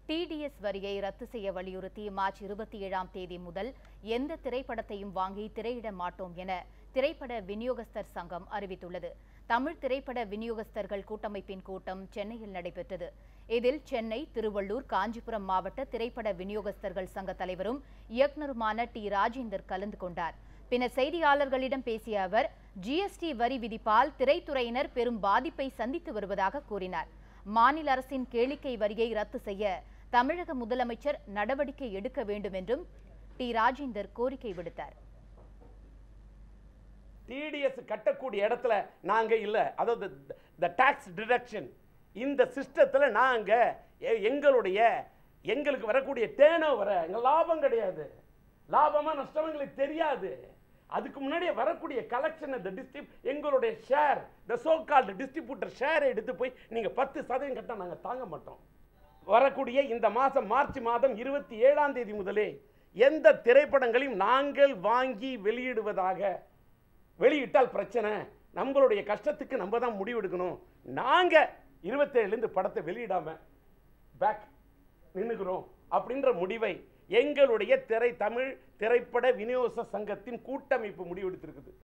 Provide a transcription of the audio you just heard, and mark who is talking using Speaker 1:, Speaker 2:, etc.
Speaker 1: TDS வரியை ரத்து செய்ய வலியுறுத்தி மார்ச் இருபத்தி ஏழாம் தேதி முதல் எந்த திரைப்படத்தையும் வாங்கி திரையிட மாட்டோம் என திரைப்பட விநியோகஸ்தர் சங்கம் அறிவித்துள்ளது தமிழ் திரைப்பட விநியோகஸ்தர்கள் கூட்டமைப்பின் கூட்டம் சென்னையில் நடைபெற்றது இதில் சென்னை திருவள்ளூர் காஞ்சிபுரம் மாவட்ட திரைப்பட விநியோகஸ்தர்கள் சங்க தலைவரும் இயக்குநருமான டி ராஜேந்தர் கலந்து கொண்டார் பின்னர் செய்தியாளர்களிடம் பேசிய அவர் ஜிஎஸ்டி வரி விதிப்பால் திரைத்துறையினர் பெரும் பாதிப்பை சந்தித்து வருவதாக கூறினார் மாநில அரசின் கேளிக்கை வரியை ரத்து செய்ய தமிழக முதலமைச்சர் நடவடிக்கை எடுக்க வேண்டும் என்றும் டி ராஜேந்தர் கோரிக்கை விடுத்தார்
Speaker 2: டிடிஎஸ் கட்டக்கூடிய இடத்துல நாங்க இல்ல அதாவது த டாக்ஸ் டிடக்ஷன் இந்த சிஸ்டத்தில் நாங்க எ- எங்களுடைய எங்களுக்கு வரக்கூடிய டேர்ன் ஓவரை எங்க லாபம் கிடையாது லாபமா நஷ்டம் எங்களுக்கு தெரியாது அதுக்கு முன்னாடியே வரக்கூடிய கலெக்ஷன் இந்த டிஸ்ட்ரிப் எங்களுடைய share the so called distributor ஷேரை எடுத்து போய் நீங்க பத்து சதவீதம் கட்ட நாங்க தாங்க மாட்டோம் வரக்கூடிய இந்த மாதம் மார்ச் மாதம் இருபத்தி ஏழாம் தேதி முதலே எந்த திரைப்படங்களையும் நாங்கள் வாங்கி வெளியிடுவதாக வெளியிட்டால் பிரச்சனை நம்மளுடைய கஷ்டத்துக்கு நம்ம தான் முடிவெடுக்கணும் நாங்கள் இருபத்தேழுலேருந்து படத்தை வெளியிடாம பேக் நின்னுக்கிறோம் அப்படின்ற முடிவை எங்களுடைய திரை தமிழ் திரைப்பட விநியோக சங்கத்தின் கூட்டமைப்பு முடிவெடுத்திருக்குது